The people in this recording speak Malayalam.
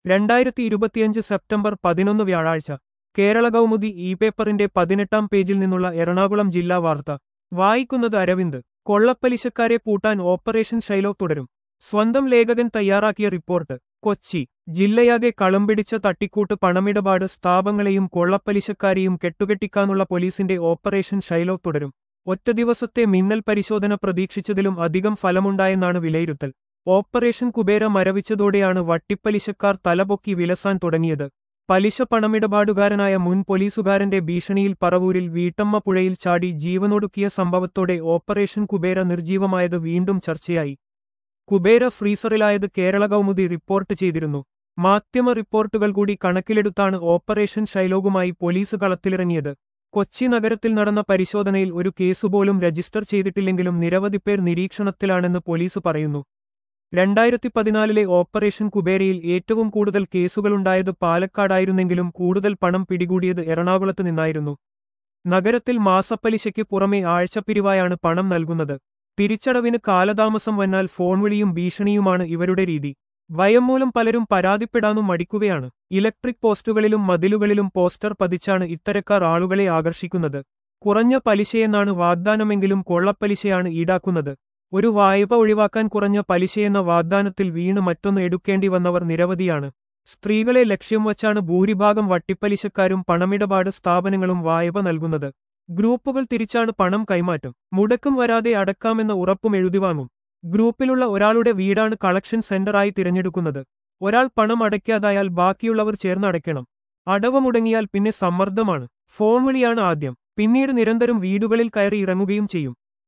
രണ്ടായിരത്തി ഇരുപത്തിയഞ്ച് സെപ്റ്റംബർ പതിനൊന്ന് വ്യാഴാഴ്ച കേരള കൗമുദി ഇ പേപ്പറിന്റെ പതിനെട്ടാം പേജിൽ നിന്നുള്ള എറണാകുളം ജില്ലാ വാർത്ത വായിക്കുന്നത് അരവിന്ദ് കൊള്ളപ്പലിശക്കാരെ പൂട്ടാൻ ഓപ്പറേഷൻ ഷൈലോ തുടരും സ്വന്തം ലേഖകൻ തയ്യാറാക്കിയ റിപ്പോർട്ട് കൊച്ചി ജില്ലയാകെ കളംപിടിച്ച തട്ടിക്കൂട്ട് പണമിടപാട് സ്ഥാപങ്ങളെയും കൊള്ളപ്പലിശക്കാരെയും കെട്ടുകെട്ടിക്കാനുള്ള പോലീസിന്റെ ഓപ്പറേഷൻ ഷൈലോ തുടരും ഒറ്റ ദിവസത്തെ മിന്നൽ പരിശോധന പ്രതീക്ഷിച്ചതിലും അധികം ഫലമുണ്ടായെന്നാണ് വിലയിരുത്തൽ ഓപ്പറേഷൻ കുബേര മരവിച്ചതോടെയാണ് വട്ടിപ്പലിശക്കാർ തലപൊക്കി വിലസാൻ തുടങ്ങിയത് പലിശ പണമിടപാടുകാരനായ മുൻ പോലീസുകാരന്റെ ഭീഷണിയിൽ പറവൂരിൽ വീട്ടമ്മ പുഴയിൽ ചാടി ജീവനൊടുക്കിയ സംഭവത്തോടെ ഓപ്പറേഷൻ കുബേര നിർജീവമായത് വീണ്ടും ചർച്ചയായി കുബേര ഫ്രീസറിലായത് കേരള കൗമുദി റിപ്പോർട്ട് ചെയ്തിരുന്നു മാധ്യമ റിപ്പോർട്ടുകൾ കൂടി കണക്കിലെടുത്താണ് ഓപ്പറേഷൻ ഷൈലോഗുമായി പോലീസ് കളത്തിലിറങ്ങിയത് കൊച്ചി നഗരത്തിൽ നടന്ന പരിശോധനയിൽ ഒരു കേസുപോലും രജിസ്റ്റർ ചെയ്തിട്ടില്ലെങ്കിലും നിരവധി പേർ നിരീക്ഷണത്തിലാണെന്ന് പോലീസ് പറയുന്നു രണ്ടായിരത്തി പതിനാലിലെ ഓപ്പറേഷൻ കുബേരയിൽ ഏറ്റവും കൂടുതൽ കേസുകളുണ്ടായത് പാലക്കാടായിരുന്നെങ്കിലും കൂടുതൽ പണം പിടികൂടിയത് എറണാകുളത്ത് നിന്നായിരുന്നു നഗരത്തിൽ മാസപ്പലിശയ്ക്ക് പുറമെ ആഴ്ചപ്പിരിവായാണ് പണം നൽകുന്നത് തിരിച്ചടവിന് കാലതാമസം വന്നാൽ ഫോൺ വിളിയും ഭീഷണിയുമാണ് ഇവരുടെ രീതി ഭയം മൂലം പലരും പരാതിപ്പെടാനും മടിക്കുകയാണ് ഇലക്ട്രിക് പോസ്റ്റുകളിലും മതിലുകളിലും പോസ്റ്റർ പതിച്ചാണ് ഇത്തരക്കാർ ആളുകളെ ആകർഷിക്കുന്നത് കുറഞ്ഞ പലിശയെന്നാണ് വാഗ്ദാനമെങ്കിലും കൊള്ളപ്പലിശയാണ് ഈടാക്കുന്നത് ഒരു വായ്പ ഒഴിവാക്കാൻ കുറഞ്ഞ പലിശയെന്ന വാഗ്ദാനത്തിൽ വീണ് മറ്റൊന്ന് എടുക്കേണ്ടി വന്നവർ നിരവധിയാണ് സ്ത്രീകളെ ലക്ഷ്യം വച്ചാണ് ഭൂരിഭാഗം വട്ടിപ്പലിശക്കാരും പണമിടപാട് സ്ഥാപനങ്ങളും വായ്പ നൽകുന്നത് ഗ്രൂപ്പുകൾ തിരിച്ചാണ് പണം കൈമാറ്റം മുടക്കം വരാതെ അടക്കാമെന്ന ഉറപ്പും എഴുതിവാങ്ങും ഗ്രൂപ്പിലുള്ള ഒരാളുടെ വീടാണ് കളക്ഷൻ സെന്ററായി തിരഞ്ഞെടുക്കുന്നത് ഒരാൾ പണം അടയ്ക്കാതായാൽ ബാക്കിയുള്ളവർ ചേർന്ന് അടയ്ക്കണം അടവ് മുടങ്ങിയാൽ പിന്നെ സമ്മർദ്ദമാണ് ഫോൺ വിളിയാണ് ആദ്യം പിന്നീട് നിരന്തരം വീടുകളിൽ കയറി ഇറങ്ങുകയും ചെയ്യും